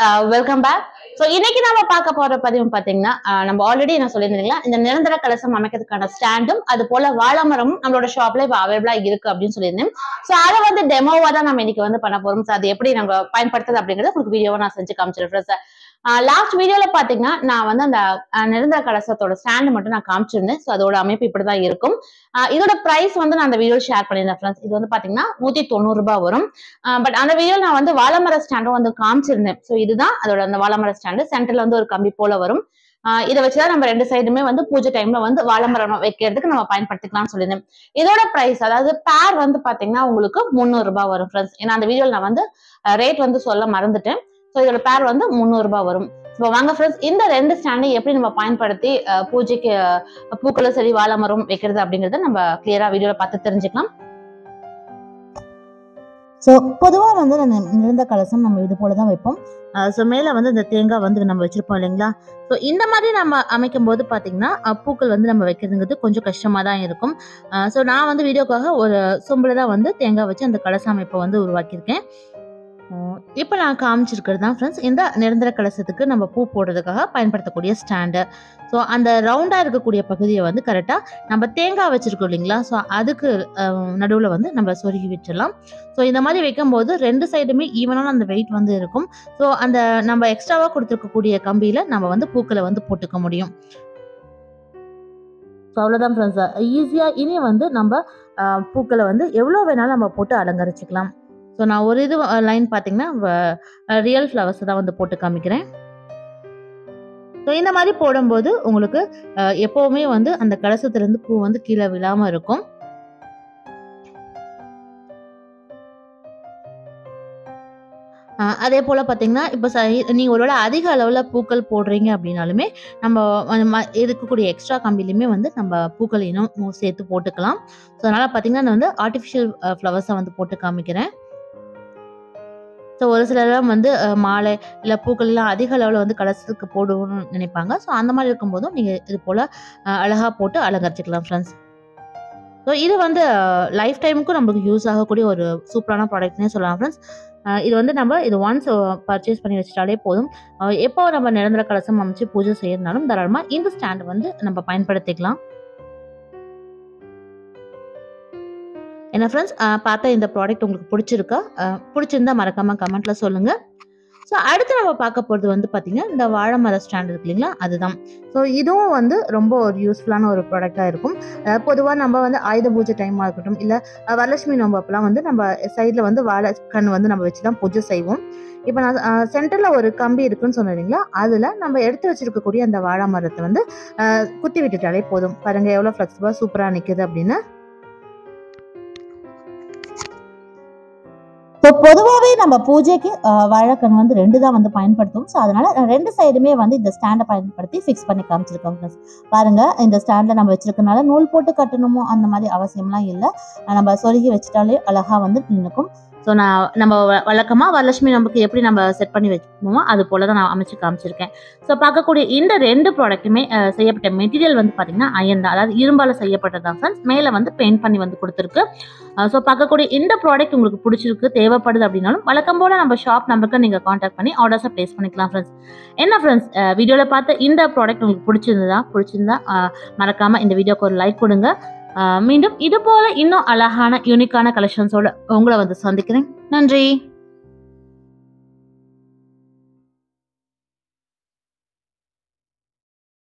welcome back so இன்னைக்கு நம்ம பார்க்க போற பதிவு பாத்தீங்கன்னா அஹ், நம்ம ஆல்ரெடி நான் சொல்லியிருந்தீங்களா இந்த நிரந்தர கலசம் அமைக்கிறதுக்கான ஸ்டாண்டும் அது போல வாழைமரமும் நம்மளோட ஷாப்ல இப்போ அவைலபிளா இருக்கு அப்படின்னு சொல்லியிருந்தேன் ஸோ அதை வந்து டெமோவா தான் நம்ம இன்னைக்கு வந்து பண்ண போறோம் ஸோ அது எப்படி நம்ம பயன்படுத்துறது அப்படிங்கறத உங்களுக்கு வீடியோவா நான் செஞ்சு காமிச்சிருக்கேன் சார் லாஸ்ட் வீடியோல பாத்தீங்கன்னா நான் வந்து அந்த அஹ், நிரந்தர கலசத்தோட ஸ்டாண்ட் மட்டும் நான் காமிச்சிருந்தேன் ஸோ அதோட அமைப்பு இப்படிதான் இருக்கும் அஹ், இதோட பிரைஸ் வந்து நான் அந்த வீடியோ ஷேர் பண்ணியிருந்தேன் ஃப்ரெண்ட்ஸ் இது வந்து பாத்தீங்கன்னா நூத்தி தொண்ணூறு ரூபாய் வரும் பட் அந்த வீடியோ நான் வந்து வாழைமர ஸ்டாண்டும் வந்து காமிச்சிருந்தேன் ஸோ இதுதான் அதோட அந்த வாழைமர ஸ்டாண்டு சென்டர்ல வந்து ஒரு கம்பி போல வரும் ஆஹ் இதை வச்சுதான் நம்ம ரெண்டு சைடுமே வந்து பூஜை டைம்ல வந்து வாழைமரம் வைக்கிறதுக்கு நம்ம பயன்படுத்திக்கலாம்னு சொல்லியிருந்தேன் இதோட பிரைஸ் அதாவது பேர் வந்து பாத்தீங்கன்னா உங்களுக்கு முந்நூறு ரூபாய் வரும் ஃப்ரெண்ட்ஸ் ஏன்னா அந்த வீடியோல நான் வந்து ரேட் வந்து சொல்ல மறந்துட்டேன் ஸோ இதோட பேர் வந்து முந்நூறு ரூபாய் வரும் இப்போ வாங்க ஃப்ரெண்ட்ஸ் இந்த ரெண்டு ஸ்டாண்டை எப்படி நம்ம பயன்படுத்தி ஆஹ் பூஜைக்கு ஆஹ் பூக்களும் சரி வாழைமரம் வைக்கிறது அப்படிங்கறத நம்ம கிளியரா வீடியோல பார்த்து தெரிஞ்சுக்கலாம் ஸோ பொதுவாக வந்து நம்ம நிறந்த கலசம் நம்ம இது போல தான் வைப்போம் ஸோ மேலே வந்து இந்த தேங்காய் வந்து நம்ம வச்சிருப்போம் இல்லைங்களா ஸோ இந்த மாதிரி நம்ம அமைக்கும் போது பார்த்தீங்கன்னா அஹ், பூக்கள் வந்து நம்ம வைக்கிறதுங்கிறது கொஞ்சம் கஷ்டமாக தான் இருக்கும் ஸோ நான் வந்து வீடியோக்காக ஒரு சொம்பில் தான் வந்து தேங்காய் வச்சு அந்த கலச அமைப்பை வந்து உருவாக்கியிருக்கேன் இப்போ நான் காமிச்சிருக்கிறது தான் ஃப்ரெண்ட்ஸ் இந்த நிரந்தர கலசத்துக்கு நம்ம பூ போடுறதுக்காக பயன்படுத்தக்கூடிய ஸ்டாண்டு ஸோ அந்த ரவுண்டாக இருக்கக்கூடிய பகுதியை வந்து கரெக்டாக நம்ம தேங்காய் வச்சிருக்கோம் இல்லைங்களா ஸோ அதுக்கு நடுவில் வந்து நம்ம சொருகி விட்டுடலாம் ஸோ இந்த மாதிரி வைக்கும்போது ரெண்டு சைடுமே ஈவனான அந்த வெயிட் வந்து இருக்கும் ஸோ அந்த நம்ம எக்ஸ்ட்ராவாக கொடுத்துருக்கக்கூடிய கம்பியில் நம்ம வந்து பூக்களை வந்து போட்டுக்க முடியும் ஸோ அவ்வளோதான் ஃப்ரெண்ட்ஸ் ஈஸியாக இனி வந்து நம்ம அஹ், பூக்களை வந்து எவ்வளோ வேணாலும் நம்ம போட்டு அலங்கரிச்சுக்கலாம் ஸோ நான் ஒரு இது லைன் பார்த்தீங்கன்னா ரியல் ஃப்ளவர்ஸ் தான் வந்து போட்டு காமிக்கிறேன் ஸோ இந்த மாதிரி போடும்போது உங்களுக்கு அஹ், எப்போவுமே வந்து அந்த கலசத்துலேருந்து பூ வந்து கீழே விழாமல் இருக்கும் ஆஹ் அதே போல் பார்த்தீங்கன்னா இப்போ ச நீங்கள் ஒருவேளை அதிக அளவில் பூக்கள் போடுறீங்க அப்படின்னாலுமே நம்ம அந்த ம- இருக்கக்கூடிய எக்ஸ்ட்ரா கம்பிலையுமே வந்து நம்ம பூக்கள் இன்னும் சேர்த்து போட்டுக்கலாம் ஸோ அதனால் பார்த்தீங்கன்னா நான் வந்து ஆர்டிஃபிஷியல் ஃப்ளவர்ஸை வந்து போட்டு காமிக்கிறேன் ஸோ ஒரு சிலர்லாம் வந்து அஹ், மாலை இல்லை பூக்கள் எல்லாம் அதிக அளவில் வந்து கலசத்துக்கு போடணும்னு நினைப்பாங்க ஸோ அந்த மாதிரி இருக்கும்போதும் நீங்கள் இது போல் அழகாக போட்டு அலங்கரிச்சுக்கலாம் ஃப்ரெண்ட்ஸ் ஸோ இது வந்து லைஃப் டைமுக்கும் நம்மளுக்கு யூஸ் ஆகக்கூடிய ஒரு சூப்பரான ப்ராடக்ட்னே சொல்லலாம் ஃப்ரெண்ட்ஸ் இது வந்து நம்ம இது ஒன்ஸ் பர்ச்சேஸ் பண்ணி வச்சிட்டாலே போதும் அஹ் எப்போ நம்ம நிரந்தர கலசம் அமைச்சு பூஜை செய்யறதுனாலும் தாராளமாக இந்த ஸ்டாண்ட் வந்து நம்ம பயன்படுத்திக்கலாம் என்ன ஃப்ரெண்ட்ஸ் பார்த்த இந்த ப்ராடக்ட் உங்களுக்கு பிடிச்சிருக்கா அஹ் பிடிச்சிருந்தா மறக்காம கமெண்ட்ல சொல்லுங்க ஸோ அடுத்து நம்ம பார்க்க போகிறது வந்து பார்த்தீங்கன்னா இந்த வாழை மர ஸ்டாண்ட் இருக்கு இல்லைங்களா அதுதான் ஸோ இதுவும் வந்து ரொம்ப ஒரு யூஸ்ஃபுல்லான ஒரு ப்ராடக்டாக இருக்கும் பொதுவாக நம்ம வந்து ஆயுத பூஜை டைமாக இருக்கட்டும் இல்லை அஹ் வரலட்சுமி நோம்பு அப்பெல்லாம் வந்து நம்ம சைடில் வந்து வாழை கண் வந்து நம்ம வச்சு தான் பூஜை செய்வோம் இப்போ நான் சென்டரில் ஒரு கம்பி இருக்குன்னு சொன்னேன் இல்லைங்களா அதில் நம்ம எடுத்து வச்சிருக்கக்கூடிய அந்த வாழை மரத்தை வந்து அஹ், குத்தி விட்டுட்டாலே போதும் பாருங்க எவ்வளோ ஃப்ளெக்சிபிளாக சூப்பராக நிற்குது அப்படின்னு ஸோ பொதுவாகவே நம்ம பூஜைக்கு அஹ், வாழைக்கண் வந்து ரெண்டு தான் வந்து பயன்படுத்தும் ஸோ அதனால நான் ரெண்டு சைடுமே வந்து இந்த ஸ்டாண்டை பயன்படுத்தி ஃபிக்ஸ் பண்ணி காமிச்சிருக்கோம் ஃப்ரெண்ட்ஸ் பாருங்க இந்த ஸ்டாண்டில் நம்ம வச்சிருக்கனால நூல் போட்டு கட்டணுமோ அந்த மாதிரி அவசியம்லாம் இல்லை நம்ம சொருகி வச்சிட்டாலே அழகா வந்து நிற்கும் ஸோ நான் நம்ம வ- வழக்கமா வரலட்சுமி நமக்கு எப்படி நம்ம செட் பண்ணி வச்சுப்போமோ அது போல தான் நான் அமைச்சு காமிச்சிருக்கேன் ஸோ பார்க்கக்கூடிய இந்த ரெண்டு ப்ராடக்ட்டுமே செய்யப்பட்ட மெட்டீரியல் வந்து பார்த்தீங்கன்னா அயன் தான் அதாவது இரும்பால செய்யப்பட்டது தான் ஃப்ரெண்ட்ஸ் மேலே வந்து பெயிண்ட் பண்ணி வந்து கொடுத்துருக்கு ஸோ பார்க்கக்கூடிய இந்த ப்ராடக்ட் உங்களுக்கு பிடிச்சிருக்கு தேவைப்படுது அப்படின்னாலும் வழக்கம் போல நம்ம ஷாப் நம்பருக்கு நீங்கள் காண்டாக்ட் பண்ணி ஆர்டர்ஸை ப்ளேஸ் பண்ணிக்கலாம் ஃப்ரெண்ட்ஸ் என்ன ஃப்ரெண்ட்ஸ் வீடியோவில் பார்த்த இந்த ப்ராடக்ட் உங்களுக்கு பிடிச்சிருந்ததா பிடிச்சிருந்தா அஹ், மறக்காம இந்த வீடியோக்கு ஒரு லைக் கொடுங்க அஹ், மீண்டும் இது போல இன்னும் அழகான யூனிக்கான கலெக்ஷன்ஸோட உங்களை வந்து சந்திக்கிறேன் நன்றி